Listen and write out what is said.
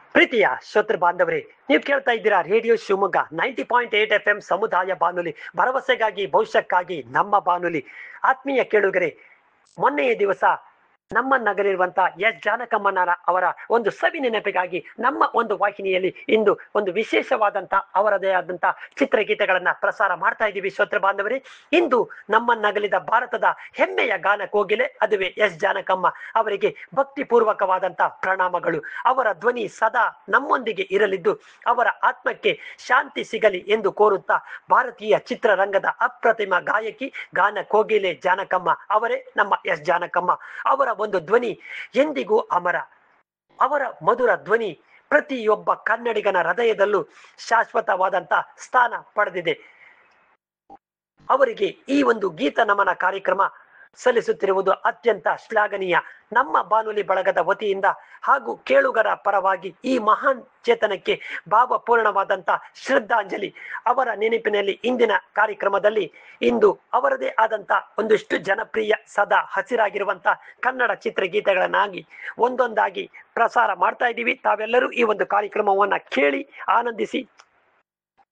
ಪ್ರೀತಿಯ ಶ್ರೋತೃ ಬಾಂಧವರೇ ನೀವು ಕೇಳ್ತಾ ಇದ್ದೀರಾ radio Shivamogga ninety point eight F M ಸಮುದಾಯ ಬಾನುಲಿ ಭರವಸೆಗಾಗಿ ಭವಿಷ್ಯಕ್ಕಾಗಿ ನಮ್ಮ ಬಾನುಲಿ ಆತ್ಮೀಯ ಕೇಳುಗರೆ ಮೊನ್ನೆಯ ದಿವಸ ನಮ್ಮ ನಗರಿರುವಂತ ಎಸ್ ಜಾನಕಮ್ಮನ ಅವರ ಒಂದು ಸವಿ ನೆನಪಿಗಾಗಿ ನಮ್ಮ ಒಂದು ವಾಹಿನಿಯಲ್ಲಿ ಇಂದು ಒಂದು ವಿಶೇಷವಾದಂತ ಅವರದೇ ಆದಂತ ಚಿತ್ರಗೀತೆಗಳನ್ನ ಪ್ರಸಾರ ಮಾಡ್ತಾ ಇದ್ದೀವಿ ಶ್ರೋತೃ ಬಾಂಧವರೇ ಇಂದು ನಮ್ಮ ನಗಲಿದ ಭಾರತದ ಹೆಮ್ಮೆಯ ಗಾನ ಕೋಗಿಲೆ ಅದುವೇ ಎಸ್ ಜಾನಕಮ್ಮ ಅವರಿಗೆ ಭಕ್ತಿ ಪೂರ್ವಕವಾದಂತ ಪ್ರಣಾಮಗಳು ಅವರ ಧ್ವನಿ ಸದಾ ನಮ್ಮೊಂದಿಗೆ ಇರಲಿದ್ದು ಅವರ ಆತ್ಮಕ್ಕೆ ಶಾಂತಿ ಸಿಗಲಿ ಎಂದು ಕೋರುತ್ತಾ ಭಾರತೀಯ ಚಿತ್ರರಂಗದ ಅಪ್ರತಿಮ ಗಾಯಕಿ ಗಾನ ಕೋಗಿಲೆ ಜಾನಕಮ್ಮ ಅವರೇ ನಮ್ಮ ಎಸ್ ಜಾನಕಮ್ಮ ಅವರ ಒಂದು ಧ್ವನಿ ಎಂದಿಗೂ ಅಮರ ಅವರ ಮಧುರ ಧ್ವನಿ ಪ್ರತಿಯೊಬ್ಬ ಕನ್ನಡಿಗನ ಹೃದಯದಲ್ಲೂ ಶಾಶ್ವತವಾದಂತ ಸ್ಥಾನ ಪಡೆದಿದೆ ಅವರಿಗೆ ಈ ಒಂದು ಗೀತ ನಮನ ಕಾರ್ಯಕ್ರಮ ಸಲ್ಲಿಸುತ್ತಿರುವುದು ಅತ್ಯಂತ ಶ್ಲಾಘನೀಯ ನಮ್ಮ ಬಾನುಲಿ ಬಳಗದ ವತಿಯಿಂದ ಹಾಗೂ ಕೇಳುಗರ ಪರವಾಗಿ ಈ ಮಹಾನ್ ಚೇತನಕ್ಕೆ ಭಾವಪೂರ್ಣವಾದಂತ ಶ್ರದ್ಧಾಂಜಲಿ ಅವರ ನೆನಪಿನಲ್ಲಿ ಇಂದಿನ ಕಾರ್ಯಕ್ರಮದಲ್ಲಿ ಇಂದು ಅವರದೇ ಆದಂತ ಒಂದಿಷ್ಟು ಜನಪ್ರಿಯ ಸದಾ ಹಸಿರಾಗಿರುವಂತ ಕನ್ನಡ ಚಿತ್ರಗೀತೆಗಳನ್ನಾಗಿ ಒಂದೊಂದಾಗಿ ಪ್ರಸಾರ ಮಾಡ್ತಾ ಇದ್ದೀವಿ ತಾವೆಲ್ಲರೂ ಈ ಒಂದು ಕಾರ್ಯಕ್ರಮವನ್ನ ಕೇಳಿ ಆನಂದಿಸಿ